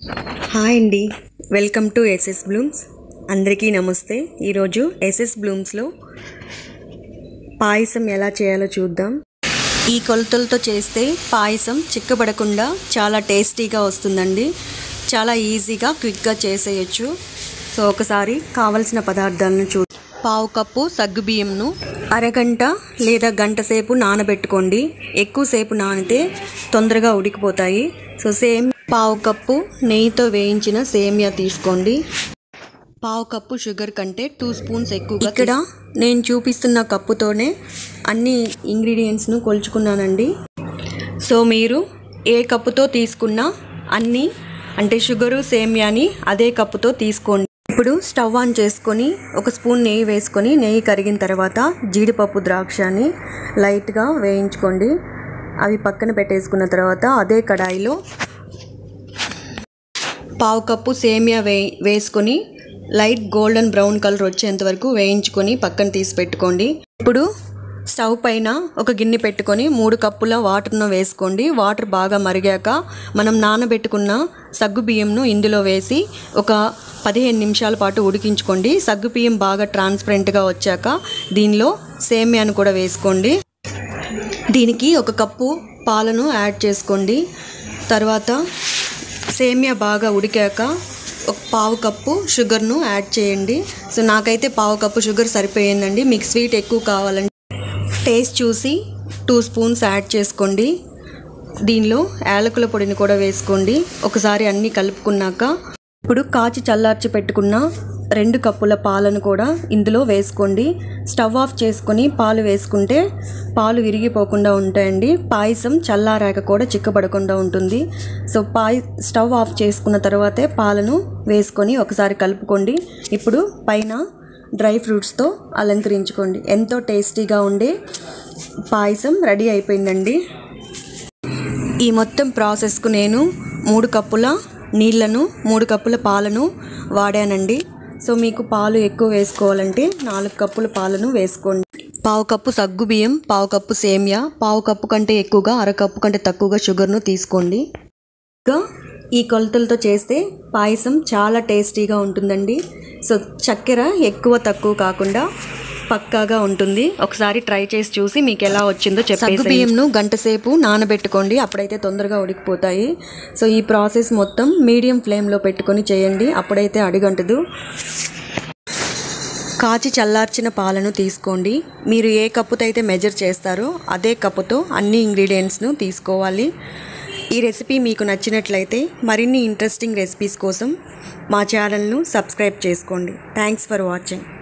hi అండి welcome to SS Bloom's అందరికీ నమస్తే ఈరోజు ఎస్ఎస్ బ్లూమ్స్లో పాయసం ఎలా చేయాలో చూద్దాం ఈ కొలతలతో చేస్తే పాయసం చిక్కబడకుండా చాలా టేస్టీగా వస్తుందండి చాలా ఈజీగా క్విక్గా చేసేయచ్చు సో ఒకసారి కావలసిన పదార్థాలను చూ పావు కప్పు సగ్గుబియ్యంను అరగంట లేదా గంట సేపు నానబెట్టుకోండి ఎక్కువసేపు నానితే తొందరగా ఉడికిపోతాయి సో సేమ్ పావు కప్పు నెయ్యితో వేయించిన సేమియా తీసుకోండి పావు కప్పు షుగర్ కంటే టూ స్పూన్స్ ఎక్కువగా ఇక్కడ నేను చూపిస్తున్న కప్పుతోనే అన్ని ఇంగ్రీడియంట్స్ను కొలుచుకున్నానండి సో మీరు ఏ కప్పుతో తీసుకున్నా అన్నీ అంటే షుగరు సేమియాని అదే కప్పుతో తీసుకోండి ఇప్పుడు స్టవ్ ఆన్ చేసుకొని ఒక స్పూన్ నెయ్యి వేసుకొని నెయ్యి కరిగిన తర్వాత జీడిపప్పు ద్రాక్షని లైట్గా వేయించుకోండి అవి పక్కన పెట్టేసుకున్న తర్వాత అదే కడాయిలో పావు కప్పు సేమియా వే వేసుకొని లైట్ గోల్డెన్ బ్రౌన్ కలర్ వచ్చేంత వరకు వేయించుకొని పక్కన తీసి పెట్టుకోండి ఇప్పుడు స్టవ్ పైన ఒక గిన్నె పెట్టుకొని మూడు కప్పుల వాటర్ను వేసుకోండి వాటర్ బాగా మరిగాక మనం నానబెట్టుకున్న సగ్గు బియ్యంను ఇందులో వేసి ఒక పదిహేను నిమిషాల పాటు ఉడికించుకోండి సగ్గు బియ్యం బాగా ట్రాన్స్పరెంట్గా వచ్చాక దీనిలో సేమియాను కూడా వేసుకోండి దీనికి ఒక కప్పు పాలను యాడ్ చేసుకోండి తర్వాత సేమియా బాగా ఉడికాక ఒక పావు కప్పు షుగర్ను యాడ్ చేయండి సో నాకైతే పావు కప్పు షుగర్ సరిపోయిందండి మీకు స్వీట్ ఎక్కువ కావాలంటే టేస్ట్ చూసి టూ స్పూన్స్ యాడ్ చేసుకోండి దీనిలో యాలకుల పొడిని కూడా వేసుకోండి ఒకసారి అన్నీ కలుపుకున్నాక ఇప్పుడు కాచి చల్లార్చి పెట్టుకున్న రెండు కప్పుల పాలను కూడా ఇందులో వేసుకోండి స్టవ్ ఆఫ్ చేసుకొని పాలు వేసుకుంటే పాలు విరిగిపోకుండా ఉంటాయండి పాయసం చల్లారాక కూడా చిక్కబడకుండా ఉంటుంది సో పాయ స్టవ్ ఆఫ్ చేసుకున్న తర్వాతే పాలను వేసుకొని ఒకసారి కలుపుకోండి ఇప్పుడు పైన డ్రై ఫ్రూట్స్తో అలంకరించుకోండి ఎంతో టేస్టీగా ఉండే పాయసం రెడీ అయిపోయిందండి ఈ మొత్తం ప్రాసెస్కు నేను మూడు కప్పుల నీళ్లను మూడు కప్పుల పాలను వాడానండి సో మీకు పాలు ఎక్కువ వేసుకోవాలంటే నాలుగు కప్పుల పాలను వేసుకోండి పావు కప్పు సగ్గు బియ్యం పావు కప్పు సేమియా పావు కప్పు కంటే ఎక్కువగా అరకప్పు కంటే తక్కువగా షుగర్ను తీసుకోండి ఇంకా ఈ కొలతలతో చేస్తే పాయసం చాలా టేస్టీగా ఉంటుందండి సో చక్కెర ఎక్కువ తక్కువ కాకుండా పక్కాగా ఉంటుంది ఒకసారి ట్రై చేసి చూసి మీకు ఎలా వచ్చిందో చెప్పేసి బియ్యంను గంట సేపు నానబెట్టుకోండి అప్పుడైతే తొందరగా ఉడికిపోతాయి సో ఈ ప్రాసెస్ మొత్తం మీడియం ఫ్లేమ్లో పెట్టుకొని చేయండి అప్పుడైతే అడిగంటదు కాచి చల్లార్చిన పాలను తీసుకోండి మీరు ఏ కప్పుతో అయితే మెజర్ చేస్తారో అదే కప్పుతో అన్ని ఇంగ్రీడియంట్స్ను తీసుకోవాలి ఈ రెసిపీ మీకు నచ్చినట్లయితే మరిన్ని ఇంట్రెస్టింగ్ రెసిపీస్ కోసం మా ఛానల్ను సబ్స్క్రైబ్ చేసుకోండి థ్యాంక్స్ ఫర్ వాచింగ్